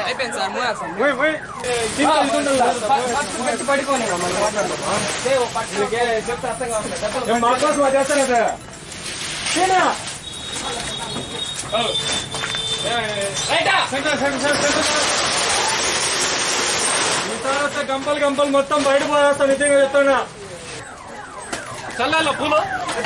అయిపోయింది sir move sir పోయి, పోయి. దీంట్లో ఇది ఉండదు కదా. ఫస్ట్ పెట్టి పడుకోని మళ్ళీ మాట్లాడదాం ఏ, ఓ పట్టు. నీకే చెప్తే అర్థం కావట్లేదు. చెప్పండి. ఏం మా కోసం అది చేస్తాను కదా సీనా. Right? Centre, centre, centre, centre. ఈ తర్వాత గంపలు గంపలు మొత్తం బయట పోయేస్తాను నిజంగా చెప్తానా చల్లాలో పూలు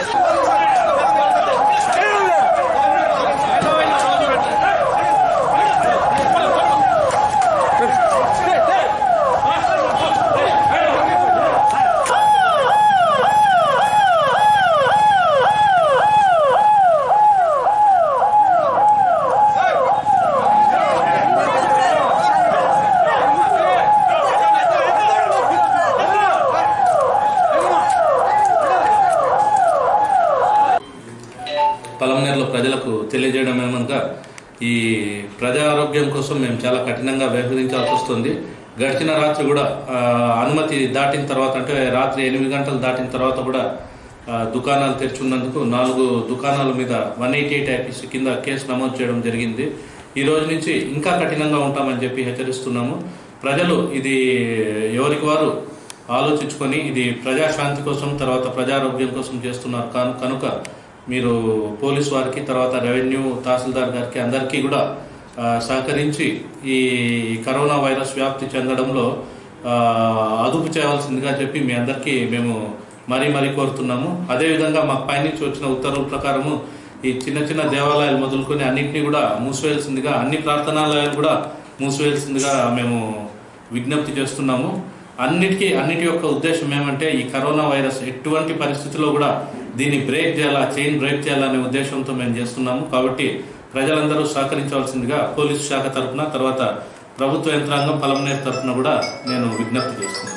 పలమనేరులో ప్రజలకు తెలియజేయడం ఏమనగా ఈ ప్రజా ఆరోగ్యం కోసం మేము చాలా కఠినంగా వ్యవహరించాల్సి వస్తుంది గడిచిన రాత్రి కూడా ఆ, అనుమతి దాటిన తర్వాత అంటే రాత్రి ఎనిమిది గంటలు దాటిన తర్వాత కూడా ఆ, దుకాణాలు తెరిచున్నందుకు నాలుగు దుకాణాల మీద వన్ ఎయిటీ ఎయిట్ ఐపీసీ కింద కేసు నమోదు చేయడం జరిగింది ఈ రోజు నుంచి ఇంకా కఠినంగా ఉంటామని చెప్పి హెచ్చరిస్తున్నాము ప్రజలు ఇది ఎవరికి వారు ఆలోచించుకొని ఇది ప్రజాశాంతి కోసం తర్వాత ప్రజారోగ్యం కోసం చేస్తున్నారు కాను- కనుక మీరు పోలీస్ వారికి తర్వాత రెవెన్యూ తహసీల్దార్ గారికి అందరికీ కూడా ఆ, సహకరించి ఈ కరోనా వైరస్ వ్యాప్తి చెందడంలో ఆ, అదుపు చేయవలసిందిగా చెప్పి మీ అందరికీ మేము మరీ మరీ కోరుతున్నాము అదేవిధంగా మాకు పైనుంచి వచ్చిన ఉత్తర్వుల ప్రకారము ఈ చిన్న చిన్న దేవాలయాలు మొదలుకొని అన్నింటినీ కూడా మూసివేయాల్సిందిగా అన్ని ప్రార్థనాలయాలు కూడా మూసివేయాల్సిందిగా మేము విజ్ఞప్తి చేస్తున్నాము అన్నిటికీ అన్నిటి యొక్క ఉద్దేశం ఏమంటే ఈ కరోనా వైరస్ ఎటువంటి పరిస్థితుల్లో కూడా దీన్ని బ్రేక్ చేయాలా చైన్ బ్రేక్ చేయాలనే ఉద్దేశంతో మేము చేస్తున్నాము కాబట్టి ప్రజలందరూ సహకరించవలసిందిగా పోలీసు శాఖ తరఫున తర్వాత ప్రభుత్వ యంత్రాంగం పలమనేరు తరఫున కూడా నేను విజ్ఞప్తి చేస్తున్నాను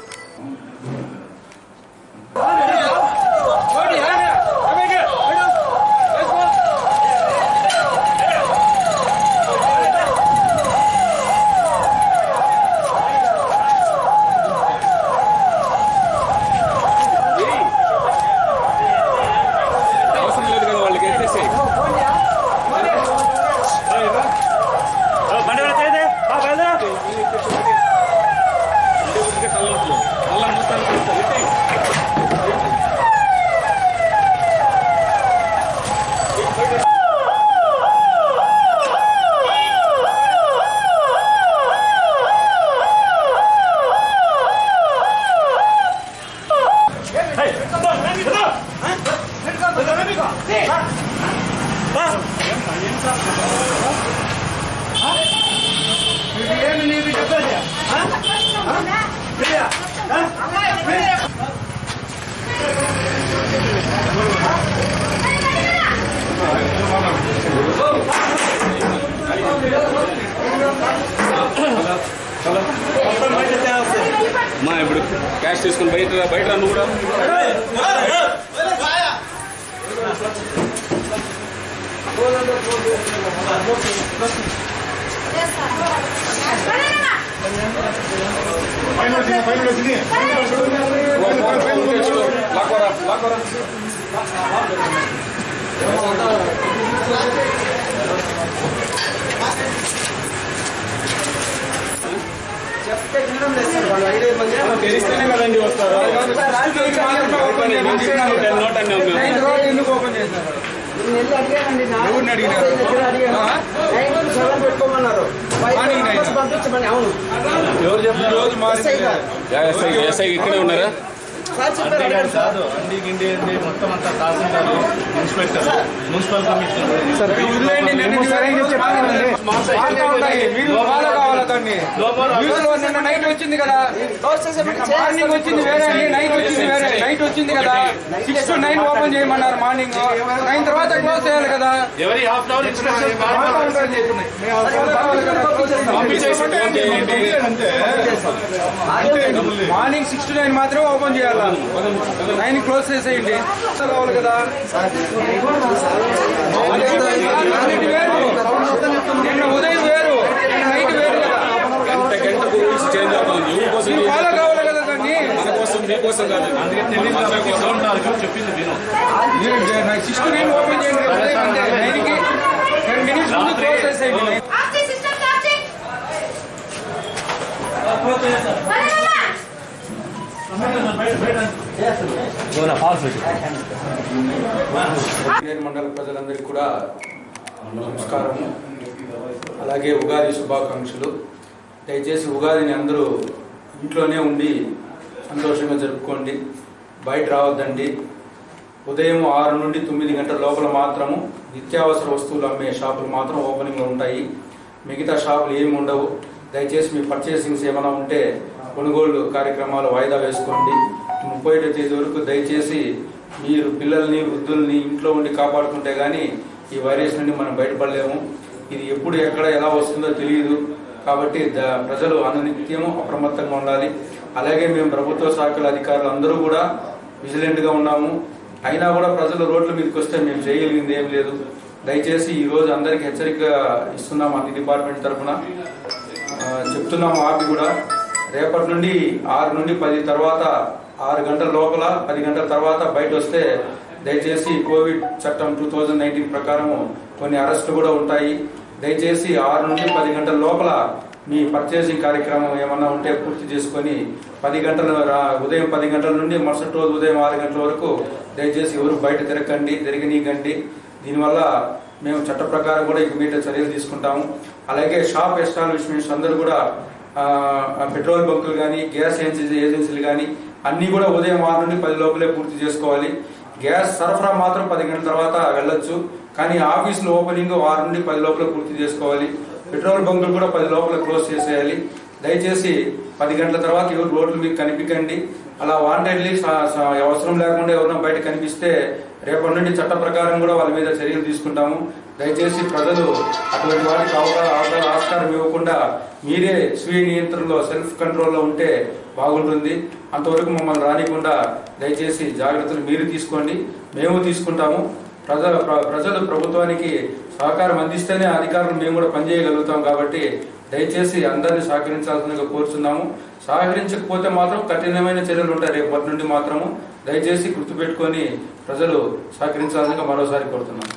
అవసరం లేదు కదా వాళ్ళకి ఎత్తేసి బండి ఎవరైతే అయితే? ఆ, బయలుదేరా. అల్లం మొత్తానికి వేస్తారు. ఎత్తేయ్. మా ఇప్పుడు క్యాష్ తీసుకుని బయట రా, బయట రా నువ్వు కూడా లాక్కోరా లాక్కోరా తెలిస్తేనే కదండి వస్తారు నోట్ అన్నీ ఎవరిని అడిగినారు ఎవరు చెప్పారు రోజు మారింది ఎస్ఐ ఇక్కడే ఉన్నారా కాదు అండి గిండి ఏంటి మొత్తం అంతా తహసీల్దార్ ఇన్స్పెక్టర్ మున్సిపల్ కమిషనర్ నైట్ వచ్చింది కదా మార్నింగ్ వచ్చింది వేరే అండి నైట్ వచ్చింది వేరే నైట్ వచ్చింది కదా సిక్స్ టు నైన్ ఓపెన్ చేయమన్నారు మార్నింగ్ నైన్ తర్వాత క్లోజ్ చేయాలి కదా ఎవరి half hour instruction morning six to nine మాత్రమే ఓపెన్ చేయాలా నైన్ క్లోజ్ చేసేయండి కావాలి కదా అన్నిటి వేరు నిన్న ఉదయం వేరు నిన్న నైట్ వేరు కదా గంట గంటకు రూల్స్ చేంజ్ అవుతుంది ఎవరి కోసం మీరు ఫాలో కావాలి కదా దాన్ని మన కోసం మీకోసం కాదు అందుకే తెలియదు చెప్పింది విను మీరు సిక్స్ టు నైన్ ఓపెన్ చేయండి ఉదయం అంటే నైన్కి టెన్ మినిట్స్ ముందు క్లోజ్ చేసేయండి ఆఫ్ చేయి సిస్టమ్ ఆఫ్ చేయి పేరు మండల ప్రజలందరికీ కూడా నమస్కారం అలాగే ఉగాది శుభాకాంక్షలు దయచేసి ఉగాదిని అందరూ ఇంట్లోనే ఉండి సంతోషంగా జరుపుకోండి బయట రావద్దండి ఉదయం ఆరు నుండి తొమ్మిది గంటల లోపల మాత్రము నిత్యావసర వస్తువులు అమ్మే షాపులు మాత్రం ఓపెనింగ్లో ఉంటాయి మిగతా షాపులు ఏమి ఉండవు దయచేసి మీ పర్చేసింగ్స్ ఏమైనా ఉంటే కొనుగోలు కార్యక్రమాలు వాయిదా వేసుకోండి ముప్పై ఒకటో తేదీ వరకు దయచేసి మీరు పిల్లల్ని వృద్ధుల్ని ఇంట్లో ఉండి కాపాడుకుంటే గానీ ఈ వైరస్ నుండి మనం బయటపడలేము ఇది ఎప్పుడు ఎక్కడ ఎలా వస్తుందో తెలియదు కాబట్టి ద- ప్రజలు అనునిత్యము అప్రమత్తంగా ఉండాలి అలాగే మేము ప్రభుత్వ శాఖల అధికారులు అందరూ కూడా విజిలెంట్ గా ఉన్నాము అయినా కూడా ప్రజలు రోడ్ల మీదకి వస్తే మేము చేయగలిగింది ఏం లేదు దయచేసి ఈ రోజు అందరికి హెచ్చరిక ఇస్తున్నాం అన్ని డిపార్ట్మెంట్ తరఫున ఆ, చెప్తున్నాము ఆపి కూడా రేపటి నుండి ఆరు నుండి పది తర్వాత ఆరు గంటల లోపల పది గంటల తర్వాత బయట వస్తే దయచేసి కోవిడ్ చట్టం టూ థౌజండ్ నైన్టీన్ ప్రకారము కొన్ని అరెస్టులు కూడా ఉంటాయి దయచేసి ఆరు నుండి పది గంటల లోపల మీ పర్చేసింగ్ కార్యక్రమం ఏమన్నా ఉంటే పూర్తి చేసుకొని పది గంటల రా- ఉదయం పది గంటల నుండి మరుసటి రోజు ఉదయం ఆరు గంటల వరకు దయచేసి ఎవరు బయట తిరగండి తిరగనీయకండి దీనివల్ల మేము చట్ట ప్రకారం కూడా ఇక మీద చర్యలు తీసుకుంటాము అలాగే షాప్ ఎస్టాబ్లిష్మెంట్స్ అందరూ కూడా ఆ, పెట్రోల్ బంకులు కానీ గ్యాస్ ఏజెన్సీ ఏజెన్సీలు కానీ అన్ని కూడా ఉదయం ఆరు నుండి పది లోపలే పూర్తి చేసుకోవాలి గ్యాస్ సరఫరా మాత్రం పది గంటల తర్వాత వెళ్ళొచ్చు కానీ ఆఫీసులు ఓపెనింగ్ ఆరు నుండి పది లోపల పూర్తి చేసుకోవాలి పెట్రోల్ బంకులు కూడా పది లోపల క్లోజ్ చేసేయాలి దయచేసి పది గంటల తర్వాత ఎవరు రోడ్లు మీకు కనిపించండి అలా వాంటెడ్లీ స- స- అవసరం లేకుండా ఎవరైనా బయట కనిపిస్తే రేపటి నుండి చట్ట ప్రకారం కూడా వాళ్ళ మీద చర్యలు తీసుకుంటాము దయచేసి ప్రజలు అటువంటి వాటికి అవకాశ అవకాశ ఆస్కారం ఇవ్వకుండా మీరే స్వీయ నియంత్రణలో సెల్ఫ్ కంట్రోల్లో ఉంటే బాగుంటుంది అంతవరకు మమ్మల్ని రానికుండా దయచేసి జాగ్రత్తలు మీరు తీసుకోండి మేము తీసుకుంటాము ప్రజల ప్ర- ప్రజలు ప్రభుత్వానికి సహకారం అందిస్తేనే అధికారులు మేము కూడా పనిచేయగలుగుతాం కాబట్టి దయచేసి అందరినీ సహకరించాల్సిందిగా కోరుతున్నాము సహకరించకపోతే మాత్రం కఠినమైన చర్యలు ఉంటాయి రేపటి నుండి మాత్రము దయచేసి గుర్తుపెట్టుకొని ప్రజలు సహకరించాల్సిందిగా మరోసారి కోరుతున్నాము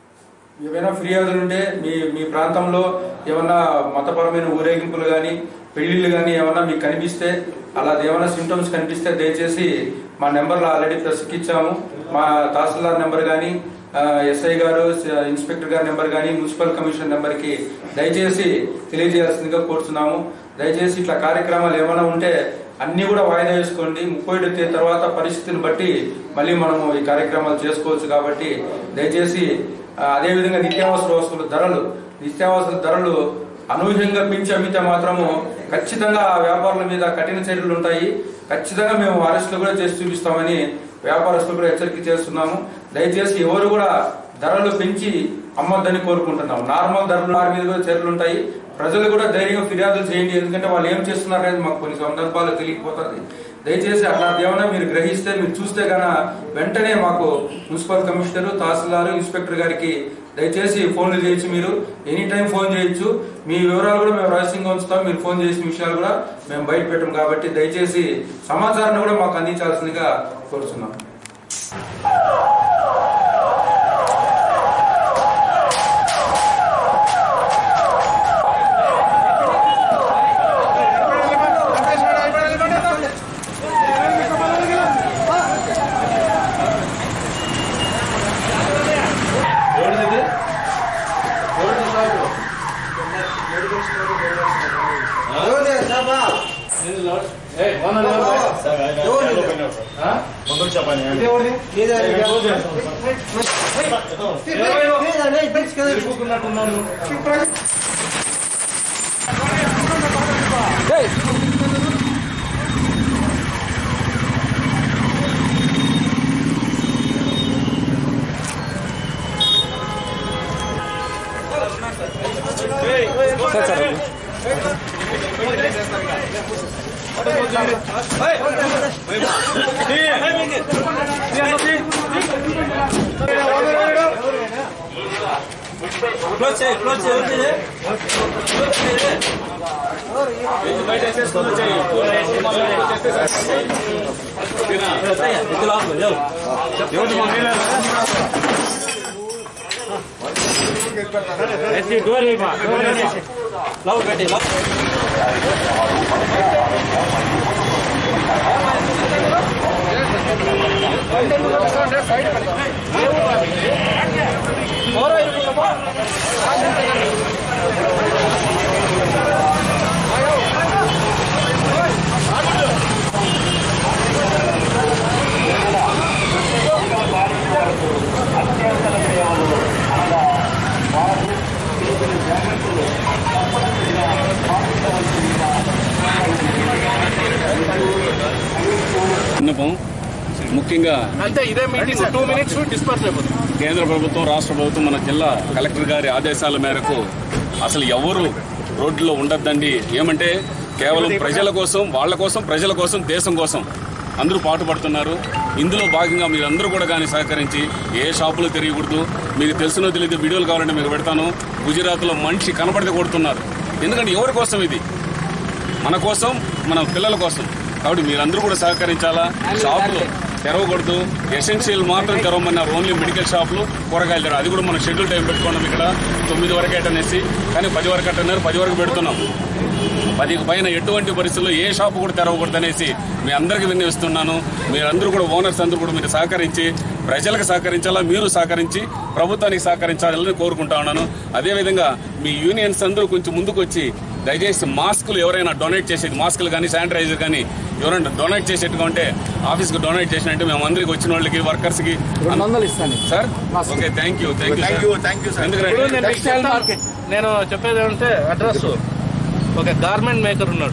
ఏమైనా ఫిర్యాదులు ఉంటే మీ మీ ప్రాంతంలో ఏమన్నా మతపరమైన ఊరేగింపులు కానీ పెళ్లిళ్ళు కానీ ఏమన్నా మీకు కనిపిస్తే అలా ఏమైనా సిమ్టమ్స్ కనిపిస్తే దయచేసి మా నెంబర్లో ఆల్రెడీ ప్రెస్కి ఇచ్చాము మా తహసీల్దార్ నెంబర్ కానీ ఎస్ఐ గారు స- ఇన్స్పెక్టర్ గారి నెంబర్ కానీ మున్సిపల్ కమిషన్ నెంబర్కి దయచేసి తెలియజేయాల్సిందిగా కోరుతున్నాము దయచేసి ఇట్లా కార్యక్రమాలు ఏమైనా ఉంటే అన్ని కూడా వాయిదా వేసుకోండి ముప్పై ఒకటో తేదీ తర్వాత పరిస్థితిని బట్టి మళ్ళీ మనము ఈ కార్యక్రమాలు చేసుకోవచ్చు కాబట్టి దయచేసి ఆ, అదేవిధంగా నిత్యావసర వస్తువుల ధరలు నిత్యావసర ధరలు అనూహ్యంగా పెంచి అమ్మితే మాత్రము ఖచ్చితంగా ఆ వ్యాపారుల మీద కఠిన చర్యలు ఉంటాయి ఖచ్చితంగా మేము అరెస్టులు కూడా చేసి చూపిస్తామని వ్యాపారస్తులు కూడా హెచ్చరిక చేస్తున్నాము దయచేసి ఎవరు కూడా ధరలు పెంచి అమ్మొద్దని కోరుకుంటున్నాం నార్మల్ ధరలు వారి మీద కూడా చర్యలు ఉంటాయి ప్రజలు కూడా ధైర్యంగా ఫిర్యాదులు చేయండి ఎందుకంటే వాళ్ళు ఏం చేస్తున్నారు అనేది మాకు కొన్ని సందర్భాలు తెలియకపోతుంది దయచేసి అట్లా ఏమైనా మీరు గ్రహిస్తే మీరు చూస్తే గన వెంటనే మాకు మున్సిపల్ కమిషనర్ తహసీల్దార్ ఇన్స్పెక్టర్ గారికి దయచేసి ఫోన్లు చేయొచ్చు మీరు ఎనీ టైం ఫోన్ చేయొచ్చు మీ వివరాలు కూడా మేము రహస్యంగా ఉంచుతాం మీరు ఫోన్ చేసిన విషయాలు కూడా మేము బయట పెట్టం కాబట్టి దయచేసి సమాచారాన్ని కూడా మాకు అందించాల్సిందిగా కోరుతున్నాం ఎవరిది ఎవరిది షాపు నేను లాడ్- ఏయ్, ఓనర్ ఎవరు? ఆ? తిరుగుతున్నట్టున్నాను. విన్నపం ముఖ్యంగా అంతే ఇదే మీటింగ్ టూ మినిట్స్ డిస్పర్స్ అయిపోతుంది కేంద్ర ప్రభుత్వం రాష్ట్ర ప్రభుత్వం మన జిల్లా కలెక్టర్ గారి ఆదేశాల మేరకు అసలు ఎవరు రోడ్లో ఉండొద్దండి ఏమంటే కేవలం ప్రజల కోసం వాళ్ళ కోసం ప్రజల కోసం దేశం కోసం అందరూ పాటుపడుతున్నారు ఇందులో భాగంగా మీరందరూ కూడా కానీ సహకరించి ఏ షాపులు తిరగకూడదు మీకు తెలిసినో తెలియదు వీడియోలు కావాలంటే మీకు పెడతాను గుజరాత్లో మనిషి కనపడితే కొడుతున్నారు ఎందుకంటే ఎవరి కోసం ఇది మన కోసం మన పిల్లల కోసం కాబట్టి మీరందరూ కూడా సహకరించాలా షాపులు తెరవకూడదు ఎసెన్షియల్ మాత్రం తెరవమన్నారు ఓన్లీ మెడికల్ షాపులు కూరగాయలు తెరవ అది కూడా మనం షెడ్యూల్ టైం పెట్టుకున్నాం ఇక్కడ తొమ్మిది వరకు అటనేసి కానీ పది వరకు అట్టన్నారు పది వరకు పెడుతున్నాం పదికి పైన ఎటువంటి పరిస్థితుల్లో ఏ షాపు కూడా తెరవకూడదు అనేసి మీ అందరికీ విన్నవిస్తున్నాను మీరందరూ కూడా ఓనర్స్ అందరూ కూడా మీరు సహకరించి ప్రజలకు సహకరించాలా మీరు సహకరించి ప్రభుత్వానికి సహకరించాలని కోరుకుంటా ఉన్నాను అదేవిధంగా మీ యూనియన్స్ అందరూ కొంచెం ముందుకు వచ్చి దయచేసి మాస్కులు ఎవరైనా డొనేట్ చేసేది మాస్కులు కానీ శానిటైజర్ కానీ ఎవరైనా డొనేట్ చేసేట్టుగా ఉంటే ఆఫీస్కి డొనేట్ చేసినట్టు మేము అందరికి వచ్చిన వాళ్ళకి వర్కర్స్కి రెండు వందలు ఇస్తాను sir okay thank you thank you thank you ఎందుకంటే ఇప్పుడు నేను మీకు చెప్తాను. నేను చెప్పేది ఏమంటే అడ్రస్ ఒక గార్మెంట్ మేకర్ ఉన్నాడు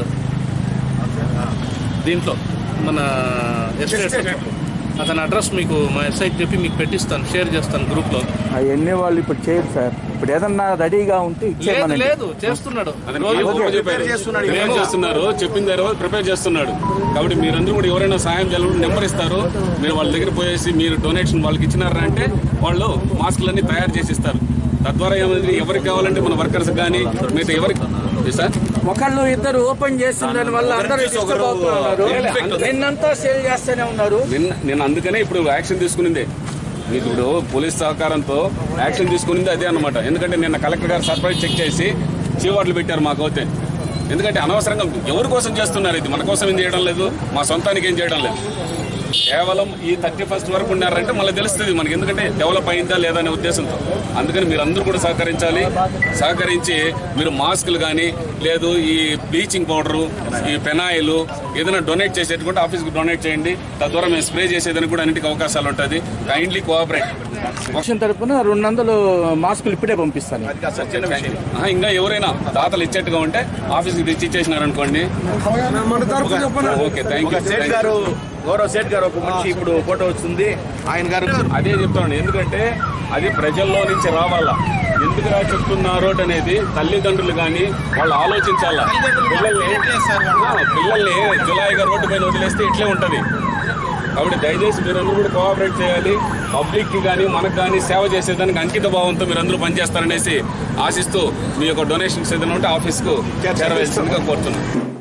దీంట్లో మన ఎస్టేట్ అతని అడ్రస్ మీకు మా వెబ్సైట్ చెప్పి మీకు పెట్టిస్తాను షేర్ చేస్తాను గ్రూప్ లో అవన్నీ వాళ్ళు ఇప్పుడు చేయరు సార్ ఇప్పుడు ఏదన్నా రెడీగా ఉంటే లేదు ఇచ్చేయమనండి లేదు చేస్తున్నాడు అతనికి ఏ ఊరు చెప్పారు? ప్రిపేర్ చేస్తున్నారు చెప్పింది తర్వాత ప్రిపేర్ చేస్తున్నాడు కాబట్టి మీరందరూ కూడా ఎవరైనా సాయం చేయాలంటే నెంబర్ ఇస్తారు మీరు వాళ్ళ దగ్గర పోయేసి మీరు డొనేషన్ వాళ్ళకి ఇచ్చినారా అంటే వాళ్ళు మాస్కులన్నీ తయారు చేసి ఇస్తారు తద్వారా ఏమైంది ఎవరికి కావాలంటే మన వర్కర్స్ కానీ మిగతా ఎవరికి ఏ సార్ ఒకళ్ళు ఇద్దరు ఓపెన్ చేసిన దాని వల్ల అందరూ disturb అవుతున్నారు నిన్నంతా సేల్ చేస్తూనే ఉన్నారు నిన్న నేను అందుకనే ఇప్పుడు యాక్షన్ తీసుకునిందే మీకు ఇప్పుడు పోలీస్ సహకారంతో యాక్షన్ తీసుకునింది అదే అన్నమాట ఎందుకంటే నిన్న కలెక్టర్ గారు సర్ప్రైజ్ చెక్ చేసి చీవాట్లు పెట్టారు మాకైతే ఎందుకంటే అనవసరంగా ఎవరి కోసం చేస్తున్నారు ఇది మన కోసం ఏం చేయడం లేదు మా సొంతానికి ఏం చేయడం లేదు కేవలం ఈ థర్టీ ఫస్ట్ వరకు ఉన్నారంటే మళ్ళీ తెలుస్తుంది మనకి ఎందుకంటే డెవలప్ అయిందా లేదా అనే ఉద్దేశంతో అందుకని మీరు అందరూ కూడా సహకరించాలి సహకరించి మీరు మాస్కులు కానీ లేదు ఈ బ్లీచింగ్ పౌడరు ఈ పెనాయిల్ ఏదైనా డొనేట్ చేసేట్టుకుంటే ఆఫీస్కి డొనేట్ చేయండి తద్వారా మేము స్ప్రే చేసేదానికి కూడా అన్నిటికీ అవకాశాలు ఉంటుంది కైండ్లీ కోఆపరేట్ పక్షం తరపున రెండు వందలు మాస్కులు ఇప్పుడే పంపిస్తాను ఆహా, ఇంకా ఎవరైనా దాతలు ఇచ్చేట్టుగా ఉంటే ఆఫీస్కి తెచ్చి ఇచ్చేసినారనుకోండి ఓకే థ్యాంక్ సేట్ యూ గారు గౌరవ్ సేట్ గారు ఒక మనిషి ఇప్పుడు ఫోటో వస్తుంది ఆయన గారు అదే చెప్తాను ఎందుకంటే అది ప్రజల్లో నుంచి రావాలా ఎందుకు రా చెప్తున్నారు అనేది తల్లిదండ్రులు కానీ వాళ్ళు ఆలోచించాలా పిల్లల్ని ఆ, పిల్లల్ని జులాయిగా రోడ్డు పైన వదిలేస్తే ఇట్లే ఉంటది కాబట్టి దయచేసి మీరందరూ కూడా కోఆపరేట్ చేయాలి పబ్లిక్ కి కానీ మనకు కానీ సేవ చేసేదానికి అంకిత భావంతో మీరందరూ పనిచేస్తారనేసి ఆశిస్తూ మీ యొక్క డొనేషన్స్ ఏదైనా ఉంటే ఆఫీస్కు చేరవేసిందిగా కోరుతున్నాను